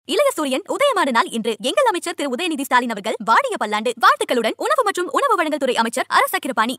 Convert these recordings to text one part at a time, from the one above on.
இளைய சூரியன் உதயமான நாள் இன்று எங்கள் அமைச்சர் திரு உதயநிதி ஸ்டாலின் அவர்கள் வாடிய பல்லாண்டு வாழ்த்துக்களுடன் உணவு மற்றும் உணவு வழங்கல் துறை அமைச்சர் அரசக்கிரபாணி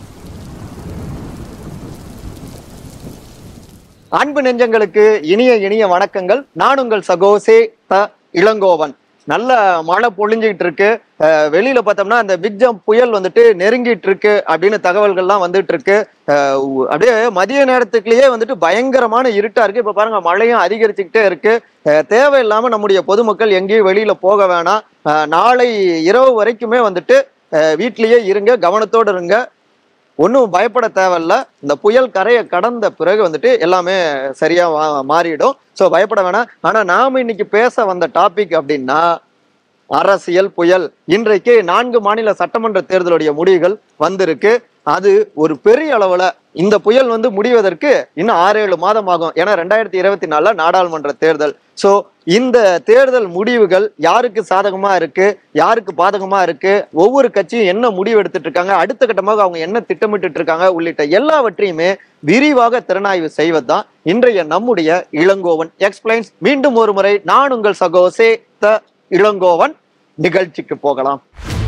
அன்பு நெஞ்சங்களுக்கு இனிய இனிய வணக்கங்கள் நான் உங்கள் சகோசே த இளங்கோவன் நல்ல மழை பொழிஞ்சுக்கிட்டு இருக்கு அஹ் வெளியில பார்த்தோம்னா அந்த பிக் ஜம்ப் புயல் வந்துட்டு நெருங்கிட்டு இருக்கு அப்படின்னு தகவல்கள்லாம் வந்துட்டு இருக்கு அஹ் உ- அப்படியே மதிய நேரத்துக்குள்ளேயே வந்துட்டு பயங்கரமான இருட்டா இருக்கு இப்ப பாருங்க மழையும் அதிகரிச்சுக்கிட்டே இருக்கு அஹ் தேவையில்லாம நம்முடைய பொதுமக்கள் எங்கேயும் வெளியில போக வேணாம் அஹ் நாளை இரவு வரைக்குமே வந்துட்டு அஹ் வீட்டிலேயே இருங்க கவனத்தோடு இருங்க ஒன்றும் பயப்பட தேவையில்ல இந்த புயல் கரையை கடந்த பிறகு வந்துட்டு எல்லாமே சரியா மா- மாறிடும் ஸோ பயப்பட வேணாம் ஆனா நாம இன்னைக்கு பேச வந்த டாபிக் அப்படின்னா அரசியல் புயல் இன்றைக்கு நான்கு மாநில சட்டமன்ற தேர்தலுடைய முடிவுகள் வந்திருக்கு அது ஒரு பெரிய அளவுல இந்த புயல் வந்து முடிவதற்கு இன்னும் ஆறு ஏழு மாதம் ஆகும் ஏன்னா ரெண்டாயிரத்தி இருபத்தி நாலுல நாடாளுமன்ற தேர்தல் ஸோ இந்த தேர்தல் முடிவுகள் யாருக்கு சாதகமா இருக்கு யாருக்கு பாதகமா இருக்கு ஒவ்வொரு கட்சியும் என்ன முடிவு எடுத்துட்டு இருக்காங்க அடுத்த கட்டமாக அவங்க என்ன திட்டமிட்டு இருக்காங்க உள்ளிட்ட எல்லாவற்றையுமே விரிவாக திறனாய்வு செய்வதுதான் இன்றைய நம்முடைய இளங்கோவன் எக்ஸ்பிளைன்ஸ் மீண்டும் ஒரு முறை நான் உங்கள் சகோசே த இளங்கோவன் நிகழ்ச்சிக்கு போகலாம்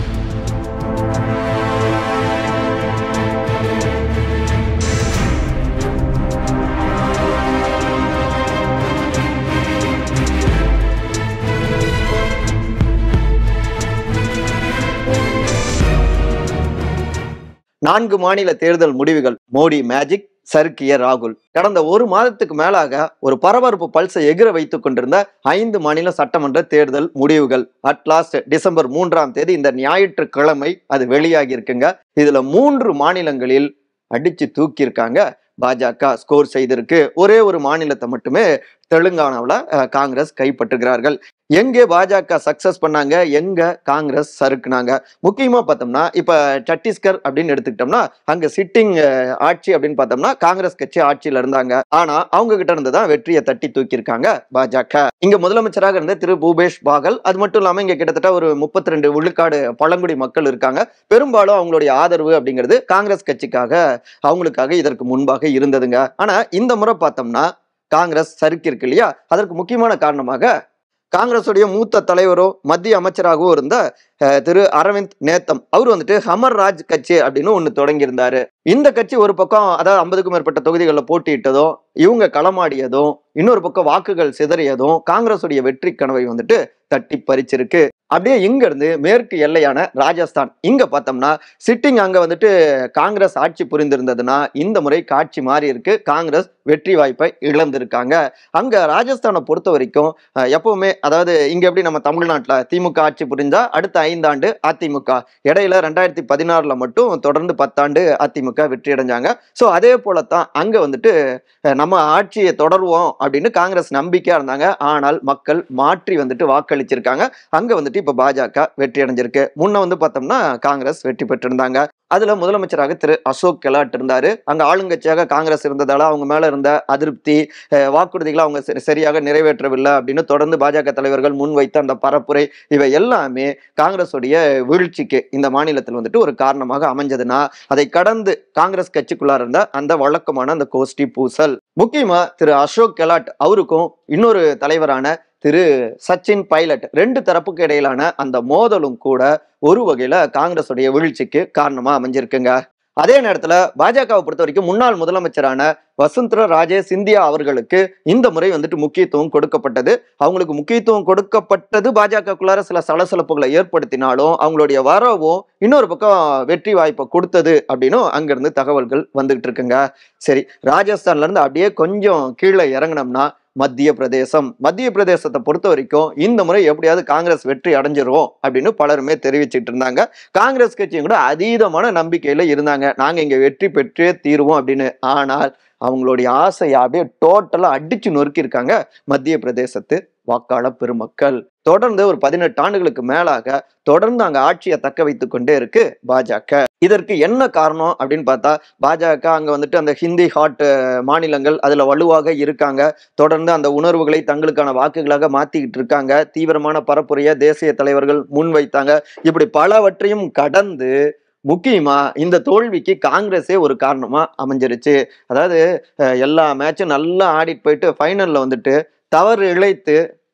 நான்கு மாநில தேர்தல் முடிவுகள் மோடி மேஜிக் சறுக்கிய ராகுல் கடந்த ஒரு மாதத்துக்கு மேலாக ஒரு பரபரப்பு பல்சை எகிர வைத்துக் கொண்டிருந்த ஐந்து மாநில சட்டமன்ற தேர்தல் முடிவுகள் அட் லாஸ்ட் டிசம்பர் மூன்றாம் தேதி இந்த ஞாயிற்றுக்கிழமை அது வெளியாகி இருக்குங்க இதுல மூன்று மாநிலங்களில் அடிச்சு தூக்கியிருக்காங்க பாஜக ஸ்கோர் செய்திருக்கு ஒரே ஒரு மாநிலத்தை மட்டுமே தெலுங்கானாவில் காங்கிரஸ் கைப்பற்றுகிறார்கள் எங்கே பாஜக சக்சஸ் பண்ணாங்க எங்க காங்கிரஸ் சறுக்குனாங்க முக்கியமா பார்த்தோம்னா இப்ப சத்தீஸ்கர் அப்படின்னு எடுத்துக்கிட்டோம்னா அங்க சிட்டிங் ஆட்சி அப்படின்னு பார்த்தோம்னா காங்கிரஸ் கட்சி ஆட்சியில இருந்தாங்க ஆனா அவங்க கிட்ட இருந்து தான் வெற்றியை தட்டி தூக்கியிருக்காங்க பாஜக இங்க முதலமைச்சராக இருந்த திரு பூபேஷ் பாகல் அது மட்டும் இல்லாம இங்க கிட்டத்தட்ட ஒரு முப்பத்தி ரெண்டு விழுக்காடு பழங்குடி மக்கள் இருக்காங்க பெரும்பாலும் அவங்களுடைய ஆதரவு அப்படிங்கிறது காங்கிரஸ் கட்சிக்காக அவங்களுக்காக இதற்கு முன்பாக இருந்ததுங்க ஆனா இந்த முறை பார்த்தோம்னா காங்கிரஸ் சறுக்கி இருக்கு இல்லையா அதற்கு முக்கியமான காரணமாக காங்கிரஸுடைய மூத்த தலைவரோ மத்திய அமைச்சராகவும் இருந்த அஹ், திரு அரவிந்த் நேத்தம் அவர் வந்துட்டு ஹமர் ராஜ் கட்சி அப்படின்னு ஒன்று தொடங்கியிருந்தாரு இந்த கட்சி ஒரு பக்கம் அதாவது ஐம்பதுக்கும் மேற்பட்ட தொகுதிகளில் போட்டியிட்டதும் இவங்க களமாடியதும் இன்னொரு பக்கம் வாக்குகள் சிதறியதும் காங்கிரஸுடைய வெற்றி கனவை வந்துட்டு தட்டி பறிச்சிருக்கு அப்படியே இங்க இருந்து மேற்கு எல்லையான ராஜஸ்தான் இங்க பார்த்தோம்னா சிட்டிங் அங்க வந்துட்டு காங்கிரஸ் ஆட்சி புரிந்திருந்ததுன்னா இந்த முறை காட்சி மாறி இருக்கு காங்கிரஸ் வெற்றி வாய்ப்பை இழந்திருக்காங்க அங்க ராஜஸ்தானை பொறுத்த வரைக்கும் அஹ், எப்பவுமே அதாவது இங்க எப்படி நம்ம தமிழ்நாட்டுல திமுக ஆட்சி புரிஞ்சா அடுத்த ஐந்தாண்டு அதிமுக இடையில ரெண்டாயிரத்தி பதினாறுல மட்டும் தொடர்ந்து பத்தாண்டு அதிமுக வெற்றி அடைஞ்சாங்க ஸோ அதே போலத்தான் அங்க வந்துட்டு அஹ், நம்ம ஆட்சியை தொடருவோம் அப்படின்னு காங்கிரஸ் நம்பிக்கையா இருந்தாங்க ஆனால் மக்கள் மாற்றி வந்துட்டு வாக்களிச்சிருக்காங்க அங்க வந்துட்டு இப்ப பாஜக வெற்றி அடைஞ்சிருக்கு முன்ன வந்து பார்த்தோம்னா காங்கிரஸ் வெற்றி பெற்றிருந்தாங்க அதுல முதலமைச்சராக திரு அசோக் கெலாட் இருந்தாரு அங்க ஆளுங்கட்சியாக காங்கிரஸ் இருந்ததால அவங்க மேல இருந்த அதிருப்தி அஹ், வாக்குறுதிகளை அவங்க சரி- சரியாக நிறைவேற்றவில்லை அப்படின்னு தொடர்ந்து பாஜக தலைவர்கள் முன்வைத்த அந்த பரப்புரை இவை எல்லாமே காங்கிரஸுடைய வீழ்ச்சிக்கு இந்த மாநிலத்தில் வந்துட்டு ஒரு காரணமாக அமைஞ்சதுன்னா அதை கடந்து காங்கிரஸ் கட்சிக்குள்ளார இருந்த அந்த வழக்கமான அந்த கோஷ்டி பூசல் முக்கியமா திரு அசோக் கெலாட் அவருக்கும் இன்னொரு தலைவரான திரு சச்சின் பைலட் ரெண்டு தரப்புக்கு இடையிலான அந்த மோதலும் கூட ஒரு வகையில காங்கிரஸுடைய வீழ்ச்சிக்கு காரணமா அமைஞ்சிருக்குங்க அதே நேரத்துல பாஜகவை பொறுத்த வரைக்கும் முன்னாள் முதலமைச்சரான வசுந்தரா ராஜே சிந்தியா அவர்களுக்கு இந்த முறை வந்துட்டு முக்கியத்துவம் கொடுக்கப்பட்டது அவங்களுக்கு முக்கியத்துவம் கொடுக்கப்பட்டது பாஜகக்குள்ளார சில சலசலப்புகளை ஏற்படுத்தினாலும் அவங்களுடைய வரவும் இன்னொரு பக்கம் வெற்றி வாய்ப்பை கொடுத்தது அப்படின்னும் அங்கிருந்து தகவல்கள் வந்துகிட்டு இருக்குங்க சரி ராஜஸ்தான்ல இருந்து அப்படியே கொஞ்சம் கீழே இறங்கினோம்னா மத்திய பிரதேசம் மத்திய பிரதேசத்தை பொறுத்த வரைக்கும் இந்த முறை எப்படியாவது காங்கிரஸ் வெற்றி அடைஞ்சிரும் அப்படின்னு பலருமே தெரிவிச்சிட்டு இருந்தாங்க காங்கிரஸ் கட்சியும் கூட அதீதமான நம்பிக்கையில இருந்தாங்க நாங்க இங்க வெற்றி பெற்றே தீருவோம் அப்படின்னு ஆனால் அவங்களுடைய ஆசையை அப்படியே டோட்டலா அடிச்சு நொறுக்கியிருக்காங்க மத்திய பிரதேசத்து வாக்காளர் பெருமக்கள் தொடர்ந்து ஒரு பதினெட்டு ஆண்டுகளுக்கு மேலாக தொடர்ந்து அங்க ஆட்சியை தக்க வைத்துக் கொண்டே இருக்கு பாஜக இதற்கு என்ன காரணம் அப்படின்னு பார்த்தா பாஜக அங்க வந்துட்டு அந்த ஹிந்தி ஹாட் மாநிலங்கள் அதுல வலுவாக இருக்காங்க தொடர்ந்து அந்த உணர்வுகளை தங்களுக்கான வாக்குகளாக மாத்திக்கிட்டு இருக்காங்க தீவிரமான பரப்புரைய தேசிய தலைவர்கள் முன்வைத்தாங்க இப்படி பலவற்றையும் கடந்து முக்கியமா இந்த தோல்விக்கு காங்கிரஸே ஒரு காரணமா அமைஞ்சிருச்சு அதாவது அஹ், எல்லா மேட்சும் நல்லா ஆடிட்டு போயிட்டு ஃபைனல்ல வந்துட்டு தவறு இழைத்து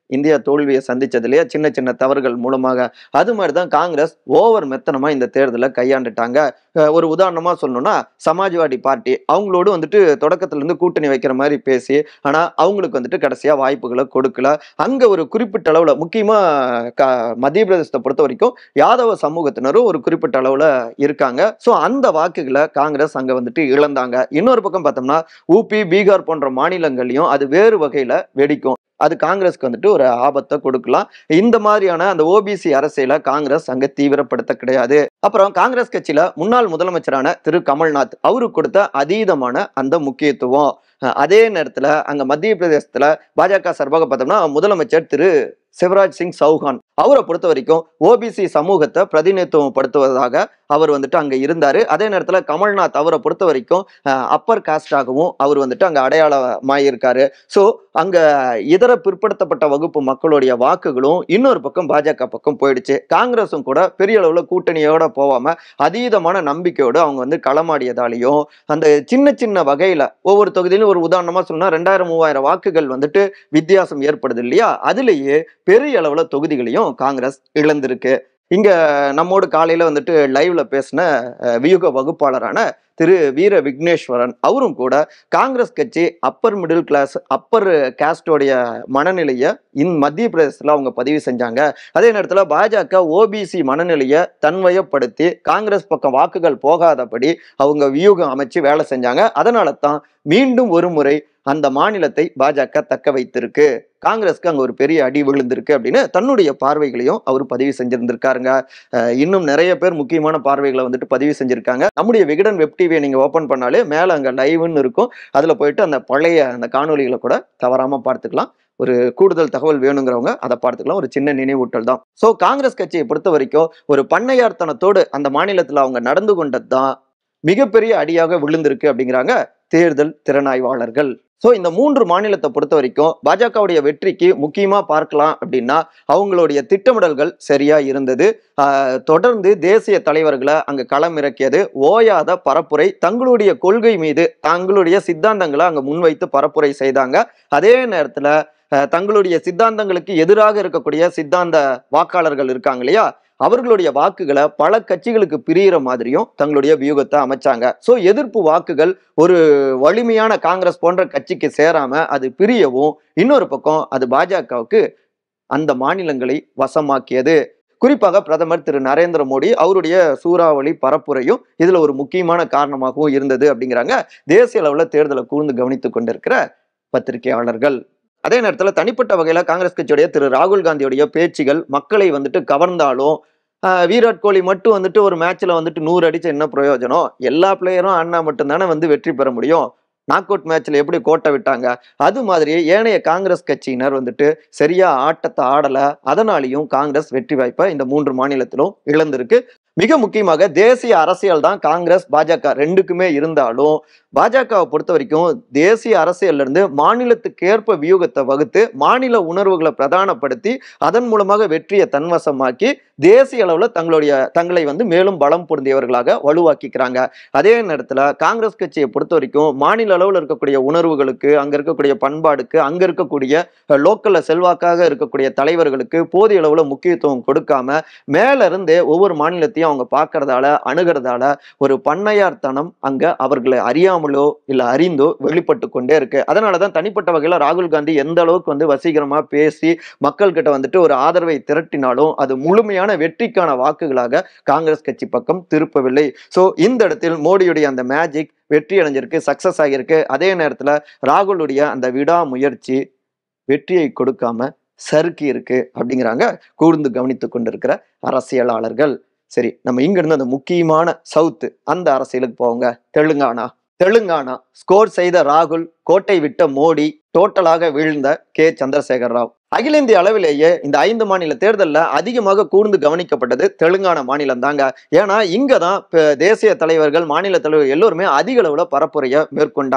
இந்தியா தோல்வியை சந்திச்சதுலயே சின்ன சின்ன தவறுகள் மூலமாக அது மாதிரி தான் காங்கிரஸ் ஓவர் மெத்தனமா இந்த தேர்தலை கையாண்டுட்டாங்க அஹ் ஒரு உதாரணமா சொல்லணும்னா சமாஜ்வாடி பார்ட்டி அவங்களோடு வந்துட்டு தொடக்கத்துல இருந்து கூட்டணி வைக்கிற மாதிரி பேசி ஆனா அவங்களுக்கு வந்துட்டு கடைசியா வாய்ப்புகளை கொடுக்கல அங்க ஒரு குறிப்பிட்ட அளவுல முக்கியமா க- மத்திய பிரதேசத்தை பொறுத்த வரைக்கும் யாதவ சமூகத்தினரும் ஒரு குறிப்பிட்ட அளவுல இருக்காங்க ஸோ அந்த வாக்குகளை காங்கிரஸ் அங்க வந்துட்டு இழந்தாங்க இன்னொரு பக்கம் பார்த்தோம்னா ஊபி பீகார் போன்ற மாநிலங்களையும் அது வேறு வகையில வெடிக்கும் அது காங்கிரஸ்க்கு வந்துட்டு ஒரு ஆபத்தை கொடுக்கலாம் இந்த மாதிரியான அந்த ஓபிசி அரசியலை காங்கிரஸ் அங்க தீவிரப்படுத்த கிடையாது அப்புறம் காங்கிரஸ் கட்சியில முன்னாள் முதலமைச்சரான திரு கமல்நாத் அவருக்கு கொடுத்த அதீதமான அந்த முக்கியத்துவம் அஹ் அதே நேரத்துல அங்க மத்திய பிரதேசத்துல பாஜக சார்பாக பார்த்தோம்னா முதலமைச்சர் திரு சிவராஜ் சிங் சௌஹான் அவரை பொறுத்த வரைக்கும் ஓபிசி சமூகத்தை பிரதிநிதித்துவப்படுத்துவதாக அவர் வந்துட்டு அங்க இருந்தாரு அதே நேரத்துல கமல்நாத் அவரை பொறுத்த வரைக்கும் அப்பர் காஸ்டாகவும் அவர் வந்துட்டு அங்க அடையாளமாயிருக்காரு ஸோ அங்க இதர பிற்படுத்தப்பட்ட வகுப்பு மக்களுடைய வாக்குகளும் இன்னொரு பக்கம் பாஜக பக்கம் போயிடுச்சு காங்கிரஸும் கூட பெரிய அளவுல கூட்டணியோட போகாம அதீதமான நம்பிக்கையோடு அவங்க வந்து களமாடியதாலையும் அந்த சின்ன சின்ன வகையில ஒவ்வொரு தொகுதியிலும் ஒரு உதாரணமா சொன்னா ரெண்டாயிரம் மூவாயிரம் வாக்குகள் வந்துட்டு வித்தியாசம் ஏற்படுது இல்லையா அதுலேயே பெரிய அளவுல தொகுதிகளையும் காங்கிரஸ் இழந்திருக்கு இங்க நம்மோடு காலையில வந்துட்டு லைவ்ல பேசின அஹ், வியூக வகுப்பாளரான திரு வீர விக்னேஸ்வரன் அவரும் கூட காங்கிரஸ் கட்சி அப்பர் மிடில் கிளாஸ் அப்பர் காஸ்டோடைய மனநிலையை இந் மத்திய பிரதேசத்தில் அவங்க பதிவு செஞ்சாங்க அதே நேரத்தில் பாஜக ஓபிசி மனநிலையை தன்வயப்படுத்தி காங்கிரஸ் பக்கம் வாக்குகள் போகாதபடி அவங்க வியூகம் அமைச்சு வேலை செஞ்சாங்க அதனால தான் மீண்டும் ஒரு முறை அந்த மாநிலத்தை பாஜக தக்க வைத்திருக்கு காங்கிரஸ்க்கு அங்க ஒரு பெரிய அடி விழுந்திருக்கு அப்படின்னு தன்னுடைய பார்வைகளையும் அவர் பதிவு செஞ்சிருந்திருக்காருங்க அஹ் இன்னும் நிறைய பேர் முக்கியமான பார்வைகளை வந்துட்டு பதிவு செஞ்சிருக்காங்க நம்முடைய விகடன் வெப் டிவியை நீங்க ஓபன் பண்ணாலே மேல அங்க லைவ்னு இருக்கும் அதுல போயிட்டு அந்த பழைய அந்த காணொளிகளை கூட தவறாம பார்த்துக்கலாம் ஒரு கூடுதல் தகவல் வேணுங்கிறவங்க அதை பார்த்துக்கலாம் ஒரு சின்ன நினைவூட்டல் தான் ஸோ காங்கிரஸ் கட்சியை பொறுத்த வரைக்கும் ஒரு பண்ணையார்த்தனத்தோடு அந்த மாநிலத்தில் அவங்க நடந்து கொண்டது தான் மிகப்பெரிய அடியாக விழுந்திருக்கு அப்படிங்கிறாங்க தேர்தல் திறனாய்வாளர்கள் ஸோ இந்த மூன்று மாநிலத்தை பொறுத்த வரைக்கும் பாஜகவுடைய வெற்றிக்கு முக்கியமா பார்க்கலாம் அப்படின்னா அவங்களுடைய திட்டமிடல்கள் சரியா இருந்தது ஆஹ் தொடர்ந்து தேசிய தலைவர்களை அங்க களம் இறக்கியது ஓயாத பரப்புரை தங்களுடைய கொள்கை மீது தங்களுடைய சித்தாந்தங்களை அங்க முன்வைத்து பரப்புரை செய்தாங்க அதே நேரத்துல அஹ், தங்களுடைய சித்தாந்தங்களுக்கு எதிராக இருக்கக்கூடிய சித்தாந்த வாக்காளர்கள் இருக்காங்க இல்லையா அவர்களுடைய வாக்குகளை பல கட்சிகளுக்கு பிரியிற மாதிரியும் தங்களுடைய வியூகத்தை அமைச்சாங்க ஸோ எதிர்ப்பு வாக்குகள் ஒரு வலிமையான காங்கிரஸ் போன்ற கட்சிக்கு சேராம அது பிரியவும் இன்னொரு பக்கம் அது பாஜகவுக்கு அந்த மாநிலங்களை வசமாக்கியது குறிப்பாக பிரதமர் திரு நரேந்திர மோடி அவருடைய சூறாவளி பரப்புரையும் இதுல ஒரு முக்கியமான காரணமாகவும் இருந்தது அப்படிங்கிறாங்க தேசிய அளவுல தேர்தலை கூர்ந்து கவனித்துக் கொண்டிருக்கிற பத்திரிகையாளர்கள் அதே நேரத்துல தனிப்பட்ட வகையில காங்கிரஸ் கட்சியுடைய திரு ராகுல் காந்தியுடைய பேச்சுகள் மக்களை வந்துட்டு கவர்ந்தாலும் ஆஹ் விராட் கோலி மட்டும் வந்துட்டு ஒரு மேட்ச்ல வந்துட்டு நூறு அடிச்ச என்ன பிரயோஜனம் எல்லா பிளேயரும் ஆடினா மட்டும்தானே வந்து வெற்றி பெற முடியும் நாக் அவுட் மேட்ச்ல எப்படி கோட்டை விட்டாங்க அது மாதிரி ஏனைய காங்கிரஸ் கட்சியினர் வந்துட்டு சரியா ஆட்டத்தை ஆடல அதனாலையும் காங்கிரஸ் வெற்றி வாய்ப்பை இந்த மூன்று மாநிலத்திலும் இழந்திருக்கு மிக முக்கியமாக தேசிய அரசியல் தான் காங்கிரஸ் பாஜக ரெண்டுக்குமே இருந்தாலும் பாஜகவை பொறுத்த வரைக்கும் தேசிய அரசியல்ல இருந்து மாநிலத்துக்கு ஏற்ப வியூகத்தை வகுத்து மாநில உணர்வுகளை பிரதானப்படுத்தி அதன் மூலமாக வெற்றியை தன்வசமாக்கி தேசிய அளவுல தங்களுடைய தங்களை வந்து மேலும் பலம் பொருந்தியவர்களாக வலுவாக்கிக்கிறாங்க அதே நேரத்துல காங்கிரஸ் கட்சியை பொறுத்த வரைக்கும் மாநில அளவில் இருக்கக்கூடிய உணர்வுகளுக்கு அங்க இருக்கக்கூடிய பண்பாடுக்கு அங்க இருக்கக்கூடிய லோக்கல்ல செல்வாக்காக இருக்கக்கூடிய தலைவர்களுக்கு போதிய அளவுல முக்கியத்துவம் கொடுக்காம மேல இருந்தே ஒவ்வொரு மாநிலத்தையும் அவங்க பார்க்கறதால அணுகிறதால ஒரு பண்ணையார்த்தனம் அங்க அவர்களை அறியாமலோ இல்ல அறிந்தோ வெளிப்பட்டு கொண்டே இருக்கு அதனாலதான் தனிப்பட்ட வகையில ராகுல் காந்தி எந்த அளவுக்கு வந்து வசீகரமா பேசி மக்கள் கிட்ட வந்துட்டு ஒரு ஆதரவை திரட்டினாலும் அது முழுமையான வெற்றிக்கான வாக்குகளாக காங்கிரஸ் கட்சி பக்கம் திருப்பவில்லை சோ இந்த இடத்தில் மோடியுடைய அந்த மேஜிக் வெற்றி அடைஞ்சிருக்கு சக்சஸ் ஆகியிருக்கு அதே நேரத்துல ராகுலுடைய அந்த விடாமுயற்சி வெற்றியை கொடுக்காம சறுக்கி இருக்கு அப்படிங்கிறாங்க கூர்ந்து கவனித்துக் கொண்டிருக்கிற அரசியலாளர்கள் சரி நம்ம இங்க இருந்து அந்த முக்கியமான சவுத் அந்த அரசியலுக்கு போவோங்க தெலுங்கானா தெலுங்கானா ஸ்கோர் செய்த ராகுல் கோட்டை விட்ட மோடி டோட்டலாக வீழ்ந்த கே சந்திரசேகர் ராவ் அகில இந்திய அளவிலேயே இந்த ஐந்து மாநில தேர்தலில் அதிகமாக கூர்ந்து கவனிக்கப்பட்டது தெலுங்கானா மாநிலம் தாங்க ஏன்னா இங்க தான் தேசிய தலைவர்கள் மாநில தலைவர்கள் எல்லோருமே அதிக அளவுல பரப்புரையை மேற்கொண்டாங்க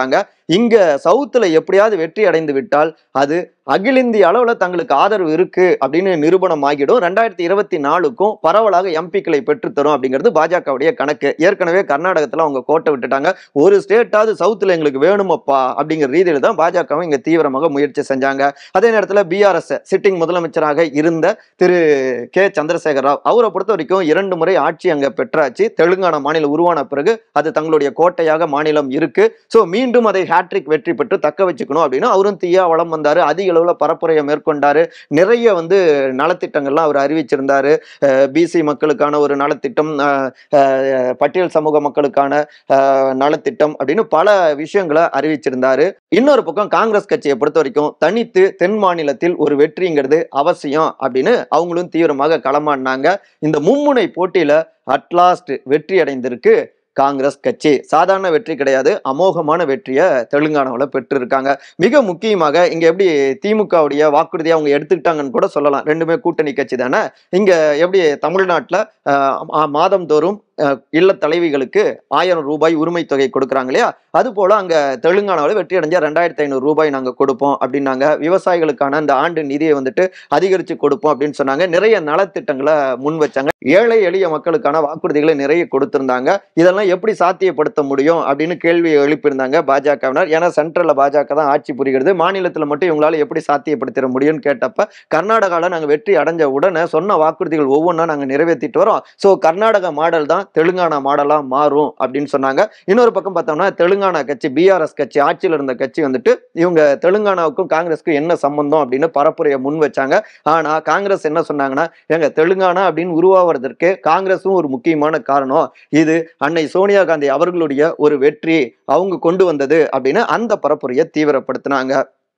இங்க சவுத்துல எப்படியாவது வெற்றி அடைந்து விட்டால் அது அகில இந்திய அளவுல தங்களுக்கு ஆதரவு இருக்கு அப்படின்னு நிரூபணம் ஆகிடும் ரெண்டாயிரத்தி இருபத்தி நாலுக்கும் பரவலாக எம்பிக்களை பெற்றுத்தரும் அப்படிங்கிறது பாஜகவுடைய கணக்கு ஏற்கனவே கர்நாடகத்துல அவங்க கோட்டை விட்டுட்டாங்க ஒரு ஸ்டேட்டாவது சவுத்துல எங்களுக்கு வேணுமப்பா அப்படிங்கிற ரீதியில தான் பாஜகவும் இங்க தீவிரமாக முயற்சி செஞ்சாங்க அதே நேரத்துல பிஆர்எஸ் சிட்டிங் முதலமைச்சராக இருந்த திரு கே சந்திரசேகர் ராவ் அவரை பொறுத்த வரைக்கும் இரண்டு முறை ஆட்சி அங்க பெற்றாச்சு தெலுங்கானா மாநிலம் உருவான பிறகு அது தங்களுடைய கோட்டையாக மாநிலம் இருக்கு ஸோ மீண்டும் அதை ஹேட்ரிக் வெற்றி பெற்று தக்க வச்சுக்கணும் அப்படின்னு அவரும் தீயா வளம் வந்தாரு அதிக அளவுல பரப்புரையை மேற்கொண்டாரு நிறைய வந்து நலத்திட்டங்கள்லாம் அவர் அறிவிச்சிருந்தாரு பிசி மக்களுக்கான ஒரு நலத்திட்டம் அஹ், அஹ், பட்டியல் சமூக மக்களுக்கான அஹ், நலத்திட்டம் அப்படின்னு பல விஷயங்களை அறிவிச்சிருந்தாரு இன்னொரு பக்கம் காங்கிரஸ் கட்சியை பொறுத்த வரைக்கும் தனித்து தென் மாநிலத்தில் ஒரு வெற்றிங்கிறது அவசியம் அப்படின்னு அவங்களும் தீவிரமாக களமாடினாங்க இந்த மும்முனை போட்டியில அட்லாஸ்ட் வெற்றி அடைந்திருக்கு காங்கிரஸ் கட்சி சாதாரண வெற்றி கிடையாது அமோகமான வெற்றியை தெலுங்கானாவில் பெற்றிருக்காங்க மிக முக்கியமாக இங்க எப்படி திமுகவுடைய வாக்குறுதியை அவங்க எடுத்துக்கிட்டாங்கன்னு கூட சொல்லலாம் ரெண்டுமே கூட்டணி கட்சி தானே இங்க எப்படி தமிழ்நாட்டில் மாதந்தோறும் அஹ், இல்ல தலைவிகளுக்கு ஆயிரம் ரூபாய் உரிமை தொகை கொடுக்குறாங்க இல்லையா அது போல அங்க தெலுங்கானாவில் வெற்றி அடைஞ்ச ரெண்டாயிரத்தி ஐநூறு ரூபாய் நாங்க கொடுப்போம் அப்படின்னாங்க விவசாயிகளுக்கான அந்த ஆண்டு நிதியை வந்துட்டு அதிகரிச்சு கொடுப்போம் அப்படின்னு சொன்னாங்க நிறைய நலத்திட்டங்களை முன் வச்சாங்க ஏழை எளிய மக்களுக்கான வாக்குறுதிகளை நிறைய கொடுத்திருந்தாங்க இதெல்லாம் எப்படி சாத்தியப்படுத்த முடியும் அப்படின்னு கேள்வி எழுப்பியிருந்தாங்க பாஜகவினர் ஏன்னா சென்ட்ரல்ல பாஜக தான் ஆட்சி புரிகிறது மாநிலத்தில் மட்டும் இவங்களால எப்படி சாத்தியப்படுத்திட முடியும்னு கேட்டப்ப கர்நாடகாவில் நாங்கள் வெற்றி அடைஞ்ச உடனே சொன்ன வாக்குறுதிகள் ஒவ்வொன்றா நாங்கள் நிறைவேற்றிட்டு வரோம் ஸோ கர்நாடகா மாடல் தான் தெலுங்கானா மாடலாக மாறும் அப்படின்னு சொன்னாங்க இன்னொரு பக்கம் பார்த்தோம்னா தெலுங்கானா கட்சி பிஆர்எஸ் கட்சி ஆட்சியில் இருந்த கட்சி வந்துட்டு இவங்க தெலுங்கானாவுக்கும் காங்கிரஸுக்கும் என்ன சம்பந்தம் அப்படின்னு பரப்புரையை முன் வச்சாங்க ஆனா காங்கிரஸ் என்ன சொன்னாங்கன்னா எங்க தெலுங்கானா அப்படின்னு உருவாவதற்கு காங்கிரஸும் ஒரு முக்கியமான காரணம் இது அன்னை சோனியா காந்தி அவர்களுடைய ஒரு வெற்றி அவங்க கொண்டு வந்தது அப்படின்னு அந்த பரப்புரையை தீவிரப்படுத்தினாங்க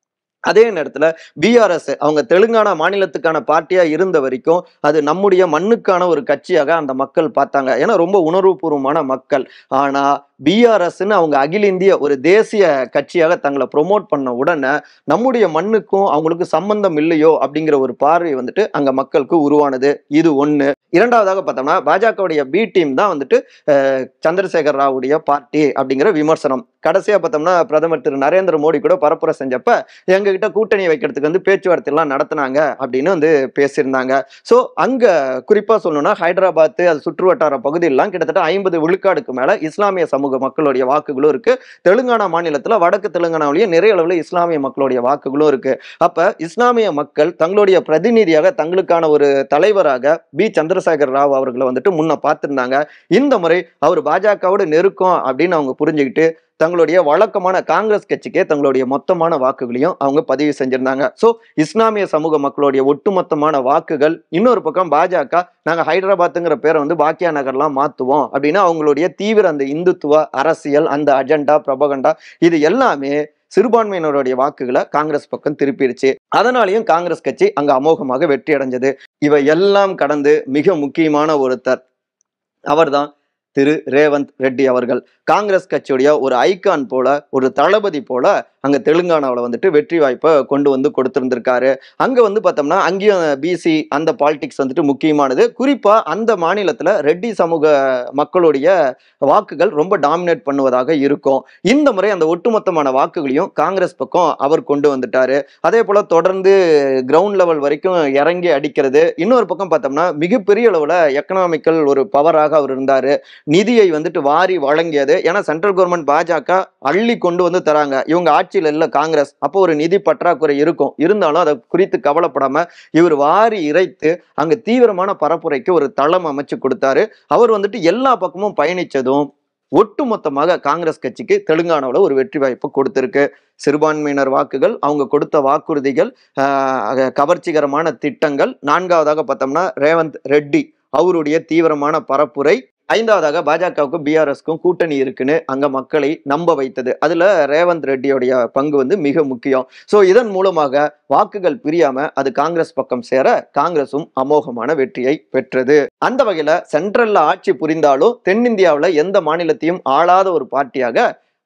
அதே நேரத்துல பிஆர்எஸ் அவங்க தெலுங்கானா மாநிலத்துக்கான பார்ட்டியா இருந்த வரைக்கும் அது நம்முடைய மண்ணுக்கான ஒரு கட்சியாக அந்த மக்கள் பார்த்தாங்க ஏன்னா ரொம்ப உணர்வுபூர்வமான மக்கள் ஆனா பிஆர்எஸ்ன்னு அவங்க அகில இந்திய ஒரு தேசிய கட்சியாக தங்களை ப்ரொமோட் பண்ண உடனே நம்முடைய மண்ணுக்கும் அவங்களுக்கு சம்பந்தம் இல்லையோ அப்படிங்கிற ஒரு பார்வை வந்துட்டு அங்க மக்களுக்கு உருவானது இது ஒண்ணு இரண்டாவதாக பார்த்தோம்னா பாஜகவுடைய பி டீம் தான் வந்துட்டு அஹ், சந்திரசேகர் ராவுடைய பார்ட்டி அப்படிங்கிற விமர்சனம் கடைசியா பார்த்தோம்னா பிரதமர் திரு நரேந்திர மோடி கூட பரப்புரை செஞ்சப்ப எங்ககிட்ட கூட்டணி வைக்கிறதுக்கு வந்து பேச்சுவார்த்தை எல்லாம் நடத்துனாங்க அப்படின்னு வந்து பேசியிருந்தாங்க ஸோ அங்க குறிப்பா சொல்லணும்னா ஹைதராபாத் அது சுற்றுவட்டார பகுதியெல்லாம் கிட்டத்தட்ட ஐம்பது விழுக்காடுக்கு மேல இஸ்லாமிய சமூக மக்களுடைய வாக்குகளும் இருக்கு தெலுங்கானா மாநிலத்துல வடக்கு தெலுங்கானாவிலேயே நிறைய அளவுல இஸ்லாமிய மக்களுடைய வாக்குகளும் இருக்கு அப்ப இஸ்லாமிய மக்கள் தங்களுடைய பிரதிநிதியாக தங்களுக்கான ஒரு தலைவராக பி சந்திரசேகர் ராவ் அவர்களை வந்துட்டு முன்ன பார்த்திருந்தாங்க இந்த முறை அவர் பாஜகவோட நெருக்கம் அப்படின்னு அவங்க புரிஞ்சுக்கிட்டு தங்களுடைய வழக்கமான காங்கிரஸ் கட்சிக்கே தங்களுடைய மொத்தமான வாக்குகளையும் அவங்க பதிவு செஞ்சிருந்தாங்க ஸோ இஸ்லாமிய சமூக மக்களுடைய ஒட்டுமொத்தமான வாக்குகள் இன்னொரு பக்கம் பாஜக நாங்க ஹைதராபாத்துங்கிற பேரை வந்து பாக்கியா நகர்லாம் மாத்துவோம் அப்படின்னு அவங்களுடைய தீவிர அந்த இந்துத்துவ அரசியல் அந்த அஜெண்டா பிரபகண்டா இது எல்லாமே சிறுபான்மையினருடைய வாக்குகளை காங்கிரஸ் பக்கம் திருப்பிடுச்சு அதனாலையும் காங்கிரஸ் கட்சி அங்க அமோகமாக வெற்றி அடைஞ்சது இவை எல்லாம் கடந்து மிக முக்கியமான ஒருத்தர் அவர்தான் திரு ரேவந்த் ரெட்டி அவர்கள் காங்கிரஸ் கட்சியுடைய ஒரு ஐகான் போல ஒரு தளபதி போல அங்க தெலுங்கானாவில் வந்துட்டு வெற்றி வாய்ப்பை கொண்டு வந்து கொடுத்திருந்திருக்காரு அங்க வந்து பார்த்தோம்னா அங்கேயும் பிசி அந்த பாலிடிக்ஸ் வந்துட்டு முக்கியமானது குறிப்பா அந்த மாநிலத்துல ரெட்டி சமூக மக்களுடைய வாக்குகள் ரொம்ப டாமினேட் பண்ணுவதாக இருக்கும் இந்த முறை அந்த ஒட்டுமொத்தமான வாக்குகளையும் காங்கிரஸ் பக்கம் அவர் கொண்டு வந்துட்டாரு அதே போல தொடர்ந்து கிரவுண்ட் லெவல் வரைக்கும் இறங்கி அடிக்கிறது இன்னொரு பக்கம் பார்த்தோம்னா மிகப்பெரிய அளவுல எக்கனாமிக்கல் ஒரு பவராக அவர் இருந்தாரு நிதியை வந்துட்டு வாரி வழங்கியது ஏன்னா சென்ட்ரல் கவர்மெண்ட் பாஜக அள்ளி கொண்டு வந்து தராங்க இவங்க ஆட்சியில் இல்லை காங்கிரஸ் அப்போ ஒரு நிதி பற்றாக்குறை இருக்கும் இருந்தாலும் அதை குறித்து கவலைப்படாம இவர் வாரி இறைத்து அங்க தீவிரமான பரப்புரைக்கு ஒரு தளம் அமைச்சு கொடுத்தாரு அவர் வந்துட்டு எல்லா பக்கமும் பயணிச்சதும் ஒட்டுமொத்தமாக காங்கிரஸ் கட்சிக்கு தெலுங்கானாவில் ஒரு வெற்றி வாய்ப்பு கொடுத்திருக்கு சிறுபான்மையினர் வாக்குகள் அவங்க கொடுத்த வாக்குறுதிகள் ஆஹ், கவர்ச்சிகரமான திட்டங்கள் நான்காவதாக பார்த்தோம்னா ரேவந்த் ரெட்டி அவருடைய தீவிரமான பரப்புரை ஐந்தாவதாக பாஜகவுக்கும் பிஆர்எஸ்க்கும் கூட்டணி இருக்குன்னு அங்க மக்களை நம்ப வைத்தது அதுல ரேவந்த் ரெட்டியோடைய பங்கு வந்து மிக முக்கியம் சோ இதன் மூலமாக வாக்குகள் பிரியாம அது காங்கிரஸ் பக்கம் சேர காங்கிரசும் அமோகமான வெற்றியை பெற்றது அந்த வகையில சென்ட்ரல்ல ஆட்சி புரிந்தாலும் தென்னிந்தியாவுல எந்த மாநிலத்தையும் ஆளாத ஒரு பார்ட்டியாக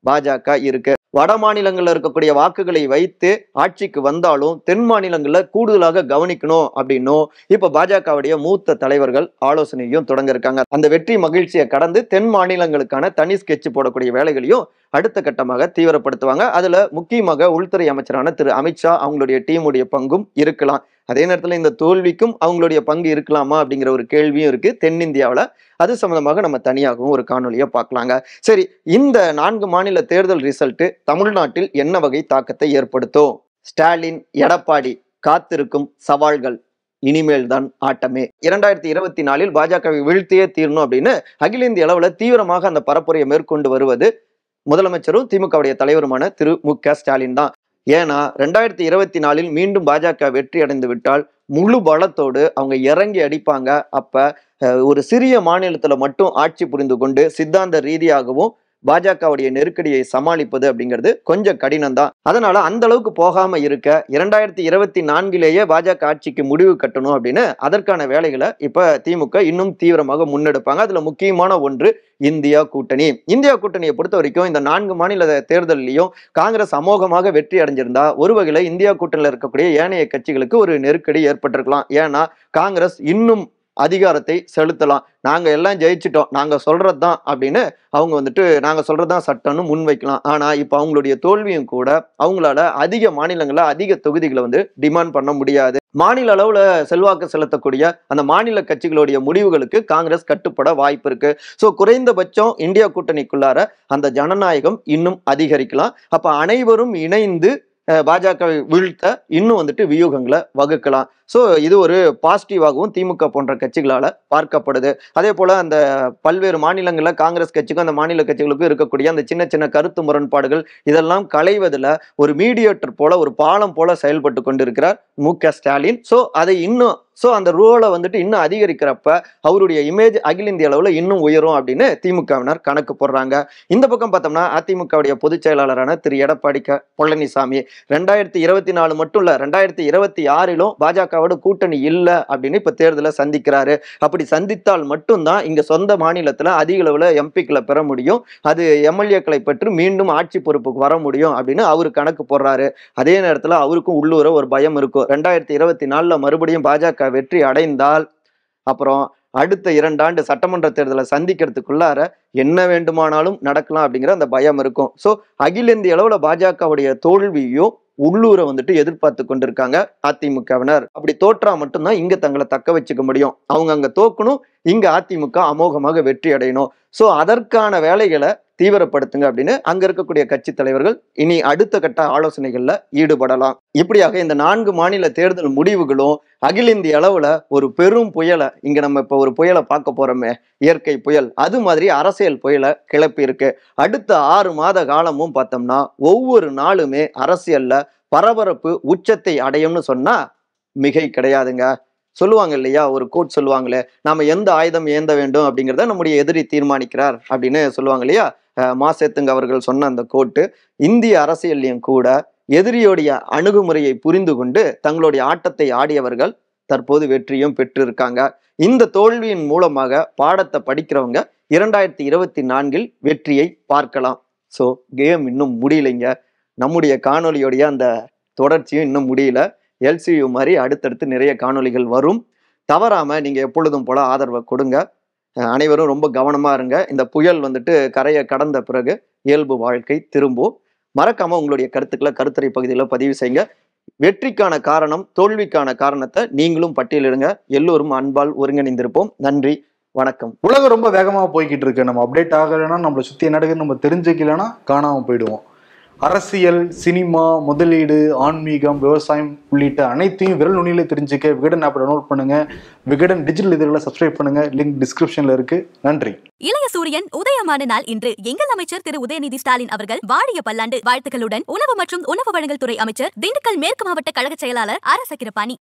பாஜக இருக்கு வட மாநிலங்கள்ல இருக்கக்கூடிய வாக்குகளை வைத்து ஆட்சிக்கு வந்தாலும் தென் மாநிலங்கள்ல கூடுதலாக கவனிக்கணும் அப்படின்னும் இப்ப பாஜகவுடைய மூத்த தலைவர்கள் ஆலோசனையும் தொடங்க இருக்காங்க அந்த வெற்றி மகிழ்ச்சியை கடந்து தென் மாநிலங்களுக்கான தனி ஸ்கெட்ச் போடக்கூடிய வேலைகளையும் அடுத்த கட்டமாக தீவிரப்படுத்துவாங்க அதுல முக்கியமாக உள்துறை அமைச்சரான திரு அமித்ஷா அவங்களுடைய டீமுடைய பங்கும் இருக்கலாம் அதே நேரத்துல இந்த தோல்விக்கும் அவங்களுடைய பங்கு இருக்கலாமா அப்படிங்கிற ஒரு கேள்வியும் இருக்கு தென்னிந்தியாவுல அது சம்பந்தமாக நம்ம தனியாகவும் ஒரு காணொலியை பார்க்கலாங்க சரி இந்த நான்கு மாநில தேர்தல் ரிசல்ட் தமிழ்நாட்டில் என்ன வகை தாக்கத்தை ஏற்படுத்தும் ஸ்டாலின் எடப்பாடி காத்திருக்கும் சவால்கள் இனிமேல் தான் ஆட்டமே இரண்டாயிரத்தி இருபத்தி நாலில் பாஜகவை வீழ்த்தியே தீரணும் அப்படின்னு அகில இந்திய அளவுல தீவிரமாக அந்த பரப்புரையை மேற்கொண்டு வருவது முதலமைச்சரும் திமுகவுடைய தலைவருமான திரு மு க ஸ்டாலின் தான் ஏன்னா ரெண்டாயிரத்தி இருபத்தி நாலில் மீண்டும் பாஜக வெற்றி அடைந்து விட்டால் முழு பலத்தோடு அவங்க இறங்கி அடிப்பாங்க அப்ப அஹ், ஒரு சிறிய மாநிலத்துல மட்டும் ஆட்சி புரிந்து கொண்டு சித்தாந்த ரீதியாகவும் பாஜகவுடைய நெருக்கடியை சமாளிப்பது அப்படிங்கிறது கொஞ்சம் கடினம் தான் அதனால அந்த அளவுக்கு போகாம இருக்க இரண்டாயிரத்தி இருபத்தி நான்கிலேயே பாஜக ஆட்சிக்கு முடிவு கட்டணும் அப்படின்னு அதற்கான வேலைகளை இப்ப திமுக இன்னும் தீவிரமாக முன்னெடுப்பாங்க அதுல முக்கியமான ஒன்று இந்தியா கூட்டணி இந்தியா கூட்டணியை பொறுத்த வரைக்கும் இந்த நான்கு மாநில தேர்தலையும் காங்கிரஸ் அமோகமாக வெற்றி அடைஞ்சிருந்தா ஒரு வகையில இந்தியா கூட்டணியில் இருக்கக்கூடிய ஏனைய கட்சிகளுக்கு ஒரு நெருக்கடி ஏற்பட்டிருக்கலாம் ஏன்னா காங்கிரஸ் இன்னும் அதிகாரத்தை செலுத்தலாம் நாங்க எல்லாம் ஜெயிச்சிட்டோம் நாங்க சொல்றதுதான் அப்படின்னு அவங்க வந்துட்டு நாங்க சொல்றதுதான் சட்டம்னு முன்வைக்கலாம் ஆனா இப்ப அவங்களுடைய தோல்வியும் கூட அவங்களால அதிக மாநிலங்கள்ல அதிக தொகுதிகளை வந்து டிமாண்ட் பண்ண முடியாது மாநில அளவுல செல்வாக்கு செலுத்தக்கூடிய அந்த மாநில கட்சிகளுடைய முடிவுகளுக்கு காங்கிரஸ் கட்டுப்பட வாய்ப்பு இருக்கு ஸோ குறைந்தபட்சம் இந்தியா கூட்டணிக்குள்ளார அந்த ஜனநாயகம் இன்னும் அதிகரிக்கலாம் அப்ப அனைவரும் இணைந்து அஹ், பாஜகவை வீழ்த்த இன்னும் வந்துட்டு வியூகங்களை வகுக்கலாம் ஸோ இது ஒரு பாசிட்டிவாகவும் திமுக போன்ற கட்சிகளால பார்க்கப்படுது அதே போல அந்த பல்வேறு மாநிலங்களில் காங்கிரஸ் கட்சிக்கும் அந்த மாநில கட்சிகளுக்கும் இருக்கக்கூடிய அந்த சின்ன சின்ன கருத்து முரண்பாடுகள் இதெல்லாம் களைவதில் ஒரு மீடியேட்டர் போல ஒரு பாலம் போல செயல்பட்டு கொண்டிருக்கிறார் மு க ஸ்டாலின் ஸோ அதை இன்னும் ஸோ அந்த ரோலை வந்துட்டு இன்னும் அதிகரிக்கிறப்ப அவருடைய இமேஜ் அகில இந்திய அளவில் இன்னும் உயரும் அப்படின்னு திமுகவினர் கணக்கு போடுறாங்க இந்த பக்கம் பார்த்தோம்னா அதிமுகவுடைய பொதுச் செயலாளரான திரு எடப்பாடி க பழனிசாமி ரெண்டாயிரத்தி இருபத்தி நாலு மட்டும் இல்ல ரெண்டாயிரத்தி இருபத்தி ஆறிலும் பாஜகவோட கூட்டணி இல்லை அப்படின்னு இப்ப தேர்தலை சந்திக்கிறாரு அப்படி சந்தித்தால் மட்டும்தான் இங்க சொந்த மாநிலத்துல அதிக அளவுல எம்பிக்களை பெற முடியும் அது எம்எல்ஏக்களை பெற்று மீண்டும் ஆட்சி பொறுப்புக்கு வர முடியும் அப்படின்னு அவரு கணக்கு போடுறாரு அதே நேரத்துல அவருக்கும் உள்ளூர ஒரு பயம் இருக்கும் ரெண்டாயிரத்தி இருபத்தி நாலுல மறுபடியும் பாஜக வெற்றி அடைந்தால் அப்புறம் அடுத்த இரண்டாண்டு சட்டமன்ற தேர்தலை சந்திக்கிறதுக்குள்ளார என்ன வேண்டுமானாலும் நடக்கலாம் அப்படிங்கிற அந்த பயம் இருக்கும் ஸோ அகில இந்திய அளவுல பாஜகவுடைய தோல்வியும் உள்ளூரை வந்துட்டு எதிர்பார்த்து கொண்டிருக்காங்க அதிமுகவினர் அப்படி தோற்றா மட்டும்தான் இங்க தங்களை தக்க வச்சுக்க முடியும் அவங்க அங்க தோக்கணும் இங்க அதிமுக அமோகமாக வெற்றி அடையணும் ஸோ அதற்கான வேலைகளை தீவிரப்படுத்துங்க அப்படின்னு அங்க இருக்கக்கூடிய கட்சி தலைவர்கள் இனி அடுத்த கட்ட ஆலோசனைகள்ல ஈடுபடலாம் இப்படியாக இந்த நான்கு மாநில தேர்தல் முடிவுகளும் அகில இந்திய அளவுல ஒரு பெரும் புயலை இங்க நம்ம இப்ப ஒரு புயலை பார்க்க போறோமே இயற்கை புயல் அது மாதிரி அரசியல் புயலை கிளப்பி இருக்கு அடுத்த ஆறு மாத காலமும் பார்த்தோம்னா ஒவ்வொரு நாளுமே அரசியல்ல பரபரப்பு உச்சத்தை அடையும்னு சொன்னா மிகை கிடையாதுங்க சொல்லுவாங்க இல்லையா ஒரு கோட் சொல்லுவாங்களே நாம எந்த ஆயுதம் ஏந்த வேண்டும் அப்படிங்கிறத நம்முடைய எதிரி தீர்மானிக்கிறார் அப்படின்னு சொல்லுவாங்க இல்லையா அஹ் மாசேத்துங்க அவர்கள் சொன்ன அந்த கோட்டு இந்திய அரசியல்லையும் கூட எதிரியோடைய அணுகுமுறையை புரிந்து கொண்டு தங்களுடைய ஆட்டத்தை ஆடியவர்கள் தற்போது வெற்றியும் பெற்றிருக்காங்க இந்த தோல்வியின் மூலமாக பாடத்தை படிக்கிறவங்க இரண்டாயிரத்தி இருபத்தி நான்கில் வெற்றியை பார்க்கலாம் ஸோ கேம் இன்னும் முடியலைங்க நம்முடைய காணொளியோடைய அந்த தொடர்ச்சியும் இன்னும் முடியல எல்சியு மாதிரி அடுத்தடுத்து நிறைய காணொளிகள் வரும் தவறாம நீங்க எப்பொழுதும் போல ஆதரவை கொடுங்க அஹ் அனைவரும் ரொம்ப கவனமா இருங்க இந்த புயல் வந்துட்டு கரையை கடந்த பிறகு இயல்பு வாழ்க்கை திரும்பும் மறக்காம உங்களுடைய கருத்துக்களை கருத்துரை பகுதியில் பதிவு செய்யுங்க வெற்றிக்கான காரணம் தோல்விக்கான காரணத்தை நீங்களும் பட்டியலிடுங்க எல்லோரும் அன்பால் ஒருங்கிணைந்திருப்போம் நன்றி வணக்கம் உலகம் ரொம்ப வேகமாக போய்கிட்டு இருக்கு நம்ம அப்டேட் ஆகலைன்னா நம்மளை சுற்றி என்ன நடக்குதுன்னு நம்ம தெரிஞ்சுக்கலைன்னா காணாமல் போயிடுவோம் அரசியல் சினிமா முதலீடு ஆன்மீகம் விவசாயம் உள்ளிட்ட அனைத்தையும் விரல் நுனியில தெரிஞ்சுக்க விகடன் ஆப்பை டவுன்லோட் பண்ணுங்க விகடன் டிஜிட்டல் இதழ்களை சப்ஸ்கிரைப் பண்ணுங்க லிங்க் டிஸ்கிரிப்ஷன்ல இருக்கு நன்றி இளைய சூரியன் உதயமான நாள் இன்று எங்கள் அமைச்சர் திரு உதயநிதி ஸ்டாலின் அவர்கள் வாடிய பல்லாண்டு வாழ்த்துக்களுடன் உணவு மற்றும் உணவு வழங்கல் துறை அமைச்சர் திண்டுக்கல் மேற்கு மாவட்ட கழக செயலாளர் அரச கிருபாணி